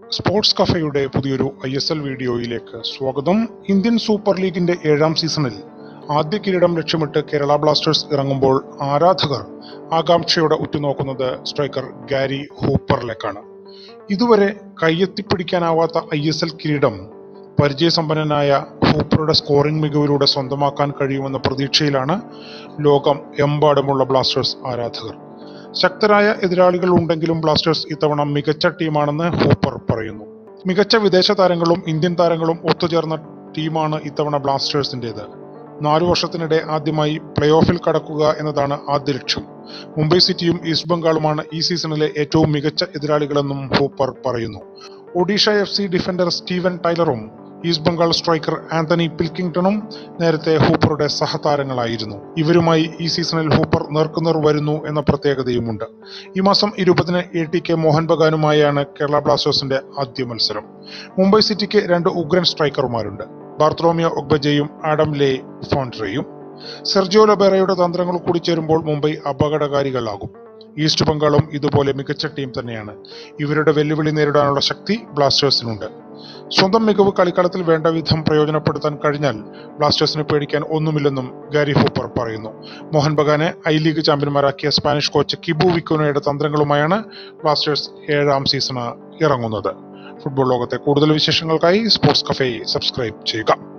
sports കഫയുടെ പുതിയൊരു I S L വീഡിയോയിലേക്ക് സ്വാഗതം ഇന്ത്യൻ സൂപ്പർ ലീഗിന്റെ ഏഴാം സീസണിൽ ആദ്യ കിരീടം ലക്ഷ്യമിട്ട് കേരള ബ്ലാസ്റ്റേഴ്സ് ഇറങ്ങുമ്പോൾ ആരാധകർ ആകാംക്ഷയോടെ ഉറ്റുനോക്കുന്നത് സ്ട്രൈക്കർ ഗാരി ഹൂപ്പറിലേക്കാണ് ഇതുവരെ കയ്യെത്തിപ്പിടിക്കാനാവാത്ത ഐ എസ് എൽ കിരീടം പരിചയസമ്പന്നനായ ഹൂപ്പറുടെ സ്കോറിംഗ് മികവിലൂടെ സ്വന്തമാക്കാൻ കഴിയുമെന്ന പ്രതീക്ഷയിലാണ് ലോകം എമ്പാടുമുള്ള ബ്ലാസ്റ്റേഴ്സ് ആരാധകർ ശക്തരായ എതിരാളികൾ ഉണ്ടെങ്കിലും ബ്ലാസ്റ്റേഴ്സ് ഇത്തവണ മികച്ച ടീമാണെന്ന് ഹൂപ്പർ പറയുന്നു മികച്ച വിദേശ താരങ്ങളും ഇന്ത്യൻ താരങ്ങളും ഒത്തുചേർന്ന ടീമാണ് ഇത്തവണ ബ്ലാസ്റ്റേഴ്സിൻ്റെത് നാലു വർഷത്തിനിടെ ആദ്യമായി പ്ലേ ഓഫിൽ കടക്കുക എന്നതാണ് ആദ്യ ലക്ഷ്യം മുംബൈ സിറ്റിയും ഈസ്റ്റ് ബംഗാളുമാണ് ഈ സീസണിലെ ഏറ്റവും മികച്ച എതിരാളികളെന്നും ഹൂപ്പർ പറയുന്നു Odisha F C defender Steven ടൈലറും ഈസ്റ്റ് ബംഗാൾ സ്ട്രൈക്കർ ആന്റണി പിൽക്കിംഗ്ടണും നേരത്തെ ഹൂപ്പറുടെ സഹതാരങ്ങളായിരുന്നു ഇവരുമായി ഈ സീസണിൽ ഹൂപ്പർ നേർക്കുനേർ വരുന്നു എന്ന പ്രത്യേകതയുമുണ്ട് ഈ മാസം ഇരുപതിന് എ ടി കെ മോഹൻ ബഗാനുമായാണ് കേരള ബ്ലാസ്റ്റേഴ്സിന്റെ ആദ്യ മത്സരം മുംബൈ സിറ്റിക്ക് രണ്ട് ഉഗ്രൻ സ്ട്രൈക്കർമാരുണ്ട് ബാർത്തലോമിയോ ഒഗ്ബജയും ആഡം ലേ ഫോൺട്രയും സെർജിയോ ലബേറയുടെ തന്ത്രങ്ങൾ കൂടി ചേരുമ്പോൾ മുംബൈ അപകടകാരികളാകും ഈസ്റ്റ് ബംഗാളും ഇതുപോലെ മികച്ച ടീം തന്നെയാണ് ഇവരുടെ വെല്ലുവിളി നേരിടാനുള്ള ശക്തി ബ്ലാസ്റ്റേഴ്സിനുണ്ട് സ്വന്തം മികവ് കളിക്കളത്തിൽ വേണ്ട വിധം പ്രയോജനപ്പെടുത്താൻ കഴിഞ്ഞാൽ ബ്ലാസ്റ്റേഴ്സിന് പേടിക്കാൻ ഒന്നുമില്ലെന്നും ഗാരി ഹൂപ്പർ പറയുന്നു മോഹൻ ബഗാനെ ഐ ലീഗ് ചാമ്പ്യന്മാരാക്കിയ സ്പാനിഷ് കോച്ച് കിബു വിക്കോനയുടെ തന്ത്രങ്ങളുമായാണ് ബ്ലാസ്റ്റേഴ്സ് ഏഴാം സീസണ് ഇറങ്ങുന്നത് ഫുട്ബോൾ ലോകത്തെ കൂടുതൽ വിശേഷങ്ങൾക്കായി സ്പോർട്സ് കഫേ സബ്സ്ക്രൈബ് ചെയ്യുക